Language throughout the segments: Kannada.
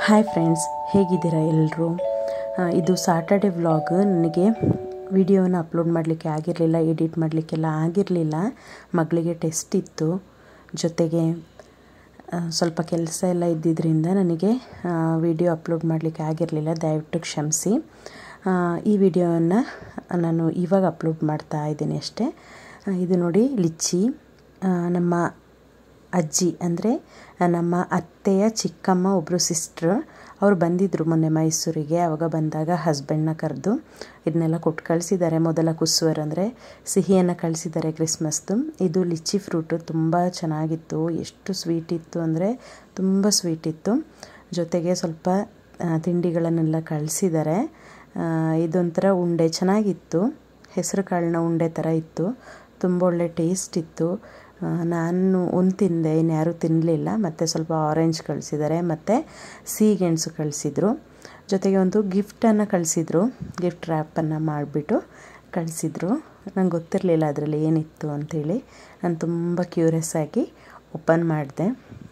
ಹಾಯ್ ಫ್ರೆಂಡ್ಸ್ ಹೇಗಿದ್ದೀರಾ ಎಲ್ಲರೂ ಇದು ಸಾಟರ್ಡೆ ವ್ಲಾಗ್ ನನಗೆ ವಿಡಿಯೋನ ಅಪ್ಲೋಡ್ ಮಾಡಲಿಕ್ಕೆ ಆಗಿರಲಿಲ್ಲ ಎಡಿಟ್ ಮಾಡಲಿಕ್ಕೆಲ್ಲ ಆಗಿರಲಿಲ್ಲ ಮಗಳಿಗೆ ಟೆಸ್ಟ್ ಇತ್ತು ಜೊತೆಗೆ ಆ, ಸ್ವಲ್ಪ ಕೆಲಸ ಎಲ್ಲ ಇದ್ದಿದ್ದರಿಂದ ನನಗೆ ವಿಡಿಯೋ ಅಪ್ಲೋಡ್ ಮಾಡಲಿಕ್ಕೆ ಆಗಿರಲಿಲ್ಲ ದಯವಿಟ್ಟು ಕ್ಷಮಿಸಿ ಆ, ಈ ವಿಡಿಯೋವನ್ನು ನಾನು ಇವಾಗ ಅಪ್ಲೋಡ್ ಮಾಡ್ತಾ ಇದ್ದೀನಿ ಅಷ್ಟೇ ಆ, ಇದು ನೋಡಿ ಲಿಚ್ಚಿ ಆ, ನಮ್ಮ ಅಜ್ಜಿ ಅಂದರೆ ನಮ್ಮ ಅತ್ತೆಯ ಚಿಕ್ಕಮ್ಮ ಒಬ್ಬರು ಸಿಸ್ಟ್ರ್ ಅವ್ರು ಬಂದಿದ್ದರು ಮೊನ್ನೆ ಮೈಸೂರಿಗೆ ಆವಾಗ ಬಂದಾಗ ಹಸ್ಬೆಂಡ್ನ ಕರೆದು ಇದನ್ನೆಲ್ಲ ಕೊಟ್ಟು ಕಳಿಸಿದ್ದಾರೆ ಮೊದಲ ಕುಸುವರ್ ಅಂದರೆ ಸಿಹಿಯನ್ನು ಕಳಿಸಿದ್ದಾರೆ ಕ್ರಿಸ್ಮಸ್ದು ಇದು ಲಿಚ್ಚಿ ಫ್ರೂಟು ತುಂಬ ಚೆನ್ನಾಗಿತ್ತು ಎಷ್ಟು ಸ್ವೀಟ್ ಇತ್ತು ಅಂದರೆ ತುಂಬ ಸ್ವೀಟ್ ಇತ್ತು ಜೊತೆಗೆ ಸ್ವಲ್ಪ ಆ, ತಿಂಡಿಗಳನ್ನೆಲ್ಲ ಕಳಿಸಿದ್ದಾರೆ ಆ, ಇದೊಂಥರ ಉಂಡೆ ಚೆನ್ನಾಗಿತ್ತು ಹೆಸರು ಕಾಳಿನ ಉಂಡೆ ಥರ ಇತ್ತು ತುಂಬ ಒಳ್ಳೆ ಟೇಸ್ಟ್ ಇತ್ತು ಆ, ನಾನು ಒಂದು ತಿಂದೆ ಇನ್ಯಾರೂ ತಿನ್ನಲಿಲ್ಲ ಮತ್ತು ಸ್ವಲ್ಪ ಆರೆಂಜ್ ಕಳಿಸಿದ್ದಾರೆ ಮತ್ತು ಸಿಹಿಗೆಣಸು ಕಳಿಸಿದ್ರು ಜೊತೆಗೆ ಒಂದು ಗಿಫ್ಟನ್ನು ಕಳಿಸಿದ್ರು ಗಿಫ್ಟ್ ರ್ಯಾಪನ್ನು ಮಾಡಿಬಿಟ್ಟು ಕಳಿಸಿದ್ರು ನಂಗೆ ಗೊತ್ತಿರಲಿಲ್ಲ ಅದರಲ್ಲಿ ಏನಿತ್ತು ಅಂಥೇಳಿ ನಾನು ತುಂಬ ಕ್ಯೂರಿಯಸ್ ಆಗಿ ಓಪನ್ ಮಾಡಿದೆ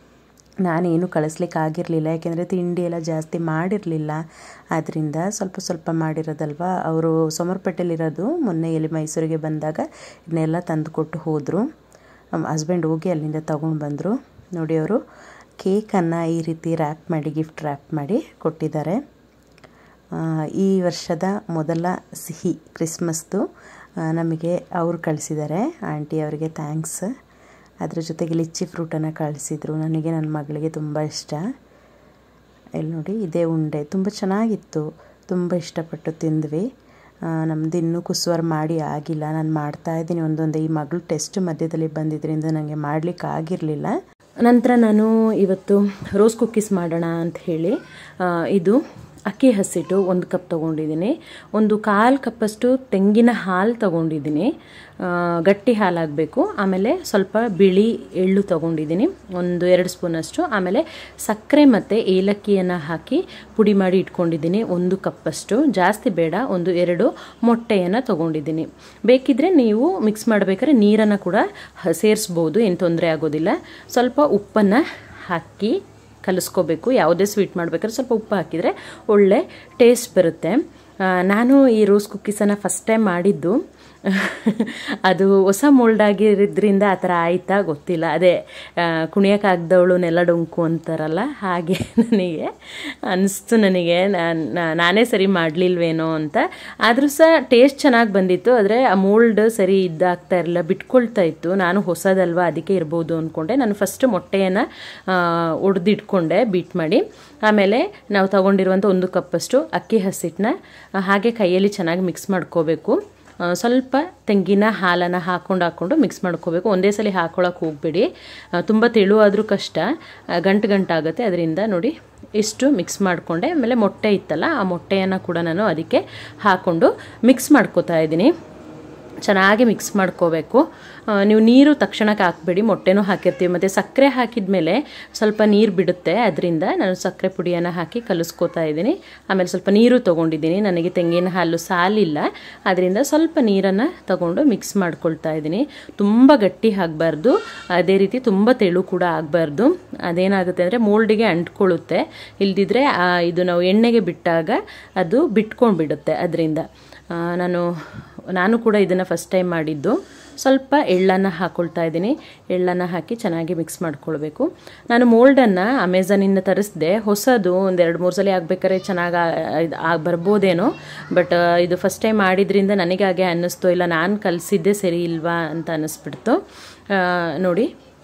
ನಾನೇನು ಕಳಿಸ್ಲಿಕ್ಕೆ ಆಗಿರಲಿಲ್ಲ ಯಾಕೆಂದರೆ ತಿಂಡಿ ಎಲ್ಲ ಜಾಸ್ತಿ ಮಾಡಿರಲಿಲ್ಲ ಆದ್ದರಿಂದ ಸ್ವಲ್ಪ ಸ್ವಲ್ಪ ಮಾಡಿರೋದಲ್ವ ಅವರು ಸೋಮರ್ಪೇಟೆಲಿರೋದು ಮೊನ್ನೆ ಇಲ್ಲಿ ಮೈಸೂರಿಗೆ ಬಂದಾಗ ಇದನ್ನೆಲ್ಲ ತಂದು ಕೊಟ್ಟು ಹೋದರು ಹಸ್ಬೆಂಡ್ ಹೋಗಿ ಅಲ್ಲಿಂದ ತೊಗೊಂಡು ಬಂದರು ನೋಡಿ ಅವರು ಕೇಕನ್ನು ಈ ರೀತಿ ರ್ಯಾಪ್ ಮಾಡಿ ಗಿಫ್ಟ್ ರ್ಯಾಪ್ ಮಾಡಿ ಕೊಟ್ಟಿದ್ದಾರೆ ಆ, ಈ ವರ್ಷದ ಮೊದಲ ಸಿಹಿ ಕ್ರಿಸ್ಮಸ್ದು ಆ, ನಮಗೆ ಅವರು ಕಳಿಸಿದ್ದಾರೆ ಆಂಟಿ ಅವರಿಗೆ ಥ್ಯಾಂಕ್ಸ್ ಅದ್ರ ಜೊತೆಗೆ ಲಿಚ್ಚಿ ಫ್ರೂಟನ್ನು ಕಳಿಸಿದ್ರು ನನಗೆ ನನ್ನ ಮಗಳಿಗೆ ತುಂಬ ಇಷ್ಟ ಇಲ್ಲಿ ನೋಡಿ ಇದೇ ಉಂಡೆ ತುಂಬ ಚೆನ್ನಾಗಿತ್ತು ತುಂಬ ಇಷ್ಟಪಟ್ಟು ತಿಂದ್ವಿ ನಮ್ದು ಇನ್ನೂ ಕುಸುವರ್ ಮಾಡಿ ಆಗಿಲ್ಲ ನಾನು ಮಾಡ್ತಾ ಇದ್ದೀನಿ ಒಂದೊಂದು ಈ ಮಗಳು ಟೆಸ್ಟ್ ಮಧ್ಯದಲ್ಲಿ ಬಂದಿದ್ದರಿಂದ ನನಗೆ ಮಾಡಲಿಕ್ಕೆ ಆಗಿರಲಿಲ್ಲ ನಂತರ ನಾನು ಇವತ್ತು ರೋಸ್ ಕುಕ್ಕೀಸ್ ಮಾಡೋಣ ಅಂತ ಹೇಳಿ ಆ, ಇದು ಅಕ್ಕಿ ಹಸಿಟ್ಟು ಒಂದು ಕಪ್ ತೊಗೊಂಡಿದ್ದೀನಿ ಒಂದು ಕಾಲು ಕಪ್ಪಷ್ಟು ತೆಂಗಿನ ಹಾಲು ತೊಗೊಂಡಿದ್ದೀನಿ ಆ, ಗಟ್ಟಿ ಹಾಲಾಗಬೇಕು ಆಮೇಲೆ ಸ್ವಲ್ಪ ಬಿಳಿ ಎಳ್ಳು ತೊಗೊಂಡಿದ್ದೀನಿ ಒಂದು ಎರಡು ಸ್ಪೂನಷ್ಟು ಆಮೇಲೆ ಸಕ್ಕರೆ ಮತ್ತು ಏಲಕ್ಕಿಯನ್ನು ಹಾಕಿ ಪುಡಿ ಮಾಡಿ ಇಟ್ಕೊಂಡಿದ್ದೀನಿ ಒಂದು ಕಪ್ಪಷ್ಟು ಜಾಸ್ತಿ ಬೇಡ ಒಂದು ಎರಡು ಮೊಟ್ಟೆಯನ್ನು ತೊಗೊಂಡಿದ್ದೀನಿ ಬೇಕಿದ್ರೆ ನೀವು ಮಿಕ್ಸ್ ಮಾಡಬೇಕಾದ್ರೆ ನೀರನ್ನು ಕೂಡ ಹ- ಸೇರಿಸ್ಬೋದು ಏನು ತೊಂದರೆ ಆಗೋದಿಲ್ಲ ಸ್ವಲ್ಪ ಉಪ್ಪನ್ನು ಹಾಕಿ ಕಲಿಸ್ಕೋಬೇಕು ಯಾವುದೇ ಸ್ವೀಟ್ ಮಾಡಬೇಕಾದ್ರೆ ಸ್ವಲ್ಪ ಉಪ್ಪು ಹಾಕಿದರೆ ಒಳ್ಳೆ ಟೇಸ್ಟ್ ಬರುತ್ತೆ ಆ, ನಾನು ಈ ರೋಸ್ ಕುಕ್ಕೀಸನ್ನು ಫಸ್ಟ್ ಟೈಮ್ ಮಾಡಿದ್ದು ಅದು ಹೊಸ ಮೋಲ್ಡ್ ಆಗಿರೋದ್ರಿಂದ ಆ ಥರ ಆಯ್ತಾ ಗೊತ್ತಿಲ್ಲ ಅದೇ ಆ, ಕುಣಿಯೋಕ್ಕಾಗ್ದವಳು ನೆಲ ಡೊಂಕು ಅಂತಾರಲ್ಲ ಹಾಗೆ ನನಗೆ ಅನಿಸ್ತು ನನಗೆ ನಾನ್- ನಾ- ನಾನೇ ಸರಿ ಮಾಡಲಿಲ್ವೇನೋ ಅಂತ ಆದರೂ ಸಹ ಟೇಸ್ಟ್ ಚೆನ್ನಾಗಿ ಬಂದಿತ್ತು ಆದರೆ ಆ ಮೋಲ್ಡ್ ಸರಿ ಇದಾಗ್ತಾ ಇರಲಿಲ್ಲ ಬಿಟ್ಕೊಳ್ತಾ ಇತ್ತು ನಾನು ಹೊಸದಲ್ವಾ ಅದಕ್ಕೆ ಇರ್ಬೋದು ಅಂದ್ಕೊಂಡೆ ನಾನು ಫಸ್ಟ್ ಮೊಟ್ಟೆಯನ್ನು ಒಡೆದಿಟ್ಕೊಂಡೆ ಬೀಟ್ ಮಾಡಿ ಆಮೇಲೆ ನಾವು ತಗೊಂಡಿರುವಂಥ ಒಂದು ಕಪ್ಪಷ್ಟು ಅಕ್ಕಿ ಹಸಿಟ್ಟನ್ನ ಹಾಗೆ ಕೈಯಲ್ಲಿ ಚೆನ್ನಾಗಿ ಮಿಕ್ಸ್ ಮಾಡ್ಕೋಬೇಕು ಆ, ಸ್ವಲ್ಪ ತೆಂಗಿನ ಹಾಲನ್ನು ಹಾಕ್ಕೊಂಡು ಹಾಕ್ಕೊಂಡು ಮಿಕ್ಸ್ ಮಾಡ್ಕೋಬೇಕು ಒಂದೇ ಸಲ ಹಾಕ್ಕೊಳಕ್ಕೆ ಹೋಗಬೇಡಿ ತುಂಬ ತೆಳುವಾದರೂ ಕಷ್ಟ ಆ, ಗಂಟು ಗಂಟಾಗುತ್ತೆ ಅದರಿಂದ ನೋಡಿ ಇಷ್ಟು ಮಿಕ್ಸ್ ಮಾಡಿಕೊಂಡೆ ಆಮೇಲೆ ಮೊಟ್ಟೆ ಇತ್ತಲ್ಲ ಆ ಮೊಟ್ಟೆಯನ್ನು ಕೂಡ ನಾನು ಅದಕ್ಕೆ ಹಾಕ್ಕೊಂಡು ಮಿಕ್ಸ್ ಮಾಡ್ಕೋತಾ ಇದ್ದೀನಿ ಚೆನ್ನಾಗಿ ಮಿಕ್ಸ್ ಮಾಡ್ಕೋಬೇಕು ಆ, ನೀವು ನೀರು ತಕ್ಷಣಕ್ಕೆ ಹಾಕಬೇಡಿ ಮೊಟ್ಟೆನೂ ಹಾಕಿರ್ತೀವಿ ಮತ್ತು ಸಕ್ಕರೆ ಹಾಕಿದ ಮೇಲೆ ಸ್ವಲ್ಪ ನೀರು ಬಿಡುತ್ತೆ ಅದರಿಂದ ನಾನು ಸಕ್ಕರೆ ಪುಡಿಯನ್ನು ಹಾಕಿ ಕಲಿಸ್ಕೋತಾ ಇದ್ದೀನಿ ಆಮೇಲೆ ಸ್ವಲ್ಪ ನೀರು ತೊಗೊಂಡಿದ್ದೀನಿ ನನಗೆ ತೆಂಗಿನ ಹಾಲು ಸಾಲಿಲ್ಲ ಅದರಿಂದ ಸ್ವಲ್ಪ ನೀರನ್ನು ತಗೊಂಡು ಮಿಕ್ಸ್ ಮಾಡ್ಕೊಳ್ತಾ ಇದ್ದೀನಿ ತುಂಬ ಗಟ್ಟಿ ಆಗಬಾರ್ದು ಅದೇ ರೀತಿ ತುಂಬ ತೆಳು ಕೂಡ ಆಗಬಾರ್ದು ಅದೇನಾಗುತ್ತೆ ಅಂದರೆ ಮೋಲ್ಡಿಗೆ ಅಂಟ್ಕೊಳ್ಳುತ್ತೆ ಇಲ್ದಿದ್ರೆ ಆ, ಇದು ನಾವು ಎಣ್ಣೆಗೆ ಬಿಟ್ಟಾಗ ಅದು ಬಿಟ್ಕೊಂಡ್ಬಿಡುತ್ತೆ ಅದರಿಂದ ಆ, ನಾನು ನಾನು ಕೂಡ ಇದನ್ನು ಫಸ್ಟ್ ಟೈಮ್ ಮಾಡಿದ್ದು ಸ್ವಲ್ಪ ಎಳ್ಳನ್ನು ಹಾಕ್ಕೊಳ್ತಾ ಇದ್ದೀನಿ ಎಳ್ಳನ್ನು ಹಾಕಿ ಚೆನ್ನಾಗಿ ಮಿಕ್ಸ್ ಮಾಡ್ಕೊಳ್ಬೇಕು ನಾನು ಮೋಲ್ಡನ್ನು ಅಮೆಝಾನಿಂದ ತರಿಸಿದೆ ಹೊಸದು ಒಂದು ಎರಡು ಮೂರು ಸಲ ಆಗ್ಬೇಕಾದ್ರೆ ಚೆನ್ನಾಗಿ ಆಗಿ ಬರ್ಬೋದೇನೋ ಬಟ್ ಇದು ಫಸ್ಟ್ ಟೈಮ್ ಮಾಡಿದ್ರಿಂದ ನನಗೆ ಹಾಗೆ ಅನ್ನಿಸ್ತು ಇಲ್ಲ ನಾನು ಕಲಿಸಿದ್ದೆ ಸರಿ ಇಲ್ವಾ ಅಂತ ಅನ್ನಿಸ್ಬಿಡ್ತು ಆ, ನೋಡಿ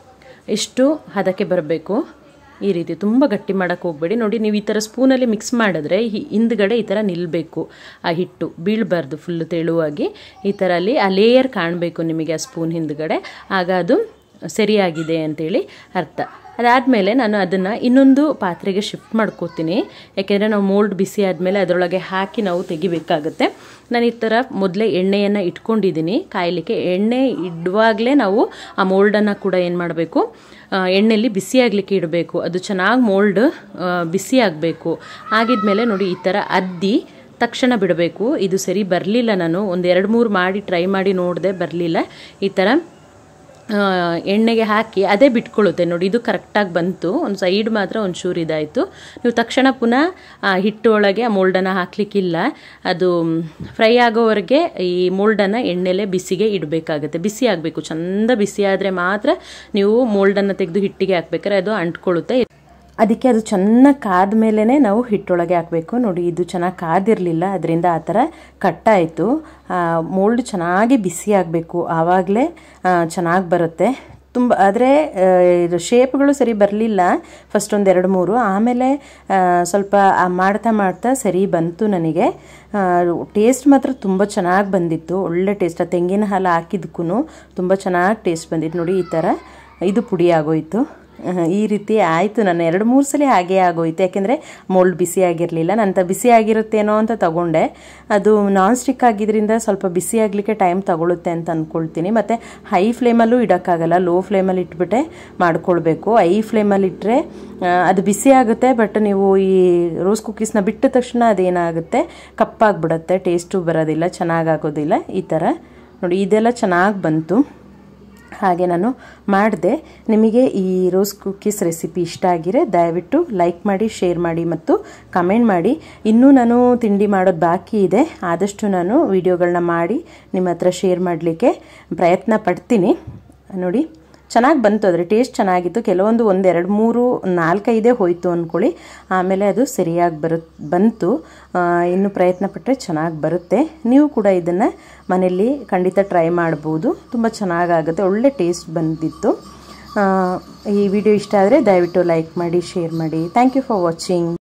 ಇಷ್ಟು ಹದಕ್ಕೆ ಬರಬೇಕು ಈ ರೀತಿ ತುಂಬ ಗಟ್ಟಿ ಮಾಡೋಕ್ಕೆ ಹೋಗಬೇಡಿ ನೋಡಿ ನೀವು ಈ ಥರ ಸ್ಪೂನಲ್ಲಿ ಮಿಕ್ಸ್ ಮಾಡಿದ್ರೆ ಹಿ- ಹಿಂದ್ಗಡೆ ಈ ಥರ ನಿಲ್ಲಬೇಕು ಆ ಹಿಟ್ಟು ಬೀಳಬಾರ್ದು ಫುಲ್ ತೆಳುವಾಗಿ ಈ ಥರ ಅಲ್ಲಿ ಆ ಲೇಯರ್ ಕಾಣಬೇಕು ನಿಮಗೆ ಆ ಸ್ಪೂನ್ ಹಿಂದ್ಗಡೆ ಆಗ ಅದು ಸರಿಯಾಗಿದೆ ಅಂತೇಳಿ ಅರ್ಥ ಅದಾದಮೇಲೆ ನಾನು ಅದನ್ನು ಇನ್ನೊಂದು ಪಾತ್ರೆಗೆ ಶಿಫ್ಟ್ ಮಾಡ್ಕೋತೀನಿ ಯಾಕೆಂದರೆ ನಾವು ಮೋಲ್ಡ್ ಬಿಸಿ ಆದಮೇಲೆ ಅದರೊಳಗೆ ಹಾಕಿ ನಾವು ತೆಗಿಬೇಕಾಗುತ್ತೆ ನಾನು ಈ ಥರ ಮೊದಲೇ ಎಣ್ಣೆಯನ್ನು ಇಟ್ಕೊಂಡಿದ್ದೀನಿ ಕಾಯಲಿಕ್ಕೆ ಎಣ್ಣೆ ಇಡುವಾಗಲೇ ನಾವು ಆ ಮೋಲ್ಡನ್ನು ಕೂಡ ಏನು ಮಾಡಬೇಕು ಎಣ್ಣೆಯಲ್ಲಿ ಬಿಸಿ ಆಗಲಿಕ್ಕೆ ಇಡಬೇಕು ಅದು ಚೆನ್ನಾಗಿ ಮೋಲ್ಡ್ ಬಿಸಿ ಆಗಬೇಕು ಆಗಿದ್ಮೇಲೆ ನೋಡಿ ಈ ಥರ ಅದ್ದಿ ತಕ್ಷಣ ಬಿಡಬೇಕು ಇದು ಸರಿ ಬರಲಿಲ್ಲ ನಾನು ಒಂದು ಎರಡು ಮೂರು ಮಾಡಿ ಟ್ರೈ ಮಾಡಿ ನೋಡಿದೆ ಬರಲಿಲ್ಲ ಈ ಥರ ಆ, ಎಣ್ಣೆಗೆ ಹಾಕಿ ಅದೇ ಬಿಟ್ಕೊಳ್ಳುತ್ತೆ ನೋಡಿ ಇದು ಕರೆಕ್ಟಾಗಿ ಬಂತು ಒಂದು ಸೈಡ್ ಮಾತ್ರ ಒಂಚೂರು ಇದಾಯಿತು ನೀವು ತಕ್ಷಣ ಪುನಃ ಆ ಹಿಟ್ಟು ಒಳಗೆ ಆ ಮೋಲ್ಡನ್ನು ಹಾಕಲಿಕ್ಕಿಲ್ಲ ಅದು ಫ್ರೈ ಆಗೋವರೆಗೆ ಈ ಮೋಲ್ಡನ್ನು ಎಣ್ಣೆಲೆ ಬಿಸಿಗೆ ಇಡಬೇಕಾಗುತ್ತೆ ಬಿಸಿ ಆಗಬೇಕು ಚಂದ ಬಿಸಿ ಆದರೆ ಮಾತ್ರ ನೀವು ಮೋಲ್ಡನ್ನು ತೆಗೆದು ಹಿಟ್ಟಿಗೆ ಹಾಕ್ಬೇಕಾದ್ರೆ ಅದು ಅಂಟ್ಕೊಳ್ಳುತ್ತೆ ಅದಕ್ಕೆ ಅದು ಚೆನ್ನಾಗಿ ಕಾದ ಮೇಲೇ ನಾವು ಹಿಟ್ಟೊಳಗೆ ಹಾಕಬೇಕು ನೋಡಿ ಇದು ಚೆನ್ನಾಗಿ ಕಾದಿರಲಿಲ್ಲ ಅದರಿಂದ ಆ ಥರ ಕಟ್ಟಾಯಿತು ಮೋಲ್ಡ್ ಚೆನ್ನಾಗಿ ಬಿಸಿ ಆಗಬೇಕು ಆವಾಗಲೇ ಚೆನ್ನಾಗಿ ಬರುತ್ತೆ ತುಂಬ ಆದರೆ ಇದು ಶೇಪ್ಗಳು ಸರಿ ಬರಲಿಲ್ಲ ಫಸ್ಟ್ ಒಂದು ಎರಡು ಮೂರು ಆಮೇಲೆ ಆ, ಸ್ವಲ್ಪ ಆ ಮಾಡ್ತಾ ಮಾಡ್ತಾ ಸರಿ ಬಂತು ನನಗೆ ಟೇಸ್ಟ್ ಮಾತ್ರ ತುಂಬ ಚೆನ್ನಾಗಿ ಬಂದಿತ್ತು ಒಳ್ಳೆ ಟೇಸ್ಟ್ ಆ ತೆಂಗಿನ ಹಾಲು ಹಾಕಿದ್ಕೂ ತುಂಬ ಚೆನ್ನಾಗಿ ಟೇಸ್ಟ್ ಬಂದಿತ್ತು ನೋಡಿ ಈ ಥರ ಇದು ಪುಡಿ ಆಗೋಯಿತು ಅಹ್, ಈ ರೀತಿ ಆಯಿತು ನಾನು ಎರಡು ಮೂರು ಸಲ ಹಾಗೇ ಆಗೋಯ್ತು ಯಾಕೆಂದರೆ ಮೋಲ್ಡ್ ಬಿಸಿ ಆಗಿರಲಿಲ್ಲ ನಂತ ಬಿಸಿ ಆಗಿರುತ್ತೇನೋ ಅಂತ ತಗೊಂಡೆ ಅದು ನಾನ್ ಸ್ಟಿಕ್ ಆಗಿದ್ರಿಂದ ಸ್ವಲ್ಪ ಬಿಸಿ ಆಗಲಿಕ್ಕೆ ಟೈಮ್ ತಗೊಳುತ್ತೆ ಅಂತ ಅಂದ್ಕೊಳ್ತೀನಿ ಮತ್ತು ಹೈ ಫ್ಲೇಮಲ್ಲೂ ಇಡೋಕ್ಕಾಗಲ್ಲ ಲೋ ಫ್ಲೇಮಲ್ಲಿ ಇಟ್ಬಿಟ್ಟೆ ಮಾಡ್ಕೊಳ್ಬೇಕು ಹೈ ಫ್ಲೇಮಲ್ಲಿ ಇಟ್ಟರೆ ಅದು ಬಿಸಿ ಆಗುತ್ತೆ ಬಟ್ ನೀವು ಈ ರೋಸ್ ಕುಕ್ಕೀಸ್ನ ಬಿಟ್ಟ ತಕ್ಷಣ ಅದೇನಾಗುತ್ತೆ ಕಪ್ಪಾಗ್ಬಿಡುತ್ತೆ ಟೇಸ್ಟು ಬರೋದಿಲ್ಲ ಚೆನ್ನಾಗಾಗೋದಿಲ್ಲ ಈ ಥರ ನೋಡಿ ಇದೆಲ್ಲ ಚೆನ್ನಾಗಿ ಬಂತು ಹಾಗೆ ನಾನು ಮಾಡಿದೆ ನಿಮಗೆ ಈ ರೋಸ್ ಕುಕ್ಕೀಸ್ ರೆಸಿಪಿ ಇಷ್ಟ ಆಗಿರೆ ದಯವಿಟ್ಟು ಲೈಕ್ ಮಾಡಿ ಶೇರ್ ಮಾಡಿ ಮತ್ತು ಕಮೆಂಟ್ ಮಾಡಿ ಇನ್ನೂ ನಾನು ತಿಂಡಿ ಮಾಡೋದು ಬಾಕಿ ಇದೆ ಆದಷ್ಟು ನಾನು ವಿಡಿಯೋಗಳನ್ನ ಮಾಡಿ ನಿಮ್ಮ ಹತ್ರ ಶೇರ್ ಮಾಡಲಿಕ್ಕೆ ಪ್ರಯತ್ನ ಪಡ್ತೀನಿ ನೋಡಿ ಚೆನ್ನಾಗಿ ಬಂತು ಅದರ ಟೇಸ್ಟ್ ಚೆನ್ನಾಗಿತ್ತು ಕೆಲವೊಂದು ಒಂದು ಎರಡು ಮೂರು ನಾಲ್ಕೈದೇ ಹೋಯಿತು ಅಂದ್ಕೊಳ್ಳಿ ಆಮೇಲೆ ಅದು ಸರಿಯಾಗಿ ಬರು ಬಂತು ಆ, ಇನ್ನು ಪ್ರಯತ್ನ ಪಟ್ಟರೆ ಚೆನ್ನಾಗಿ ಬರುತ್ತೆ ನೀವು ಕೂಡ ಇದನ್ನು ಮನೆಯಲ್ಲಿ ಖಂಡಿತ ಟ್ರೈ ಮಾಡ್ಬೋದು ತುಂಬ ಚೆನ್ನಾಗಾಗುತ್ತೆ ಒಳ್ಳೆ ಟೇಸ್ಟ್ ಬಂದಿತ್ತು ಆ, ಈ ವಿಡಿಯೋ ಇಷ್ಟ ಆದರೆ ದಯವಿಟ್ಟು ಲೈಕ್ ಮಾಡಿ ಶೇರ್ ಮಾಡಿ ಥ್ಯಾಂಕ್ ಯು ಫಾರ್ ವಾಚಿಂಗ್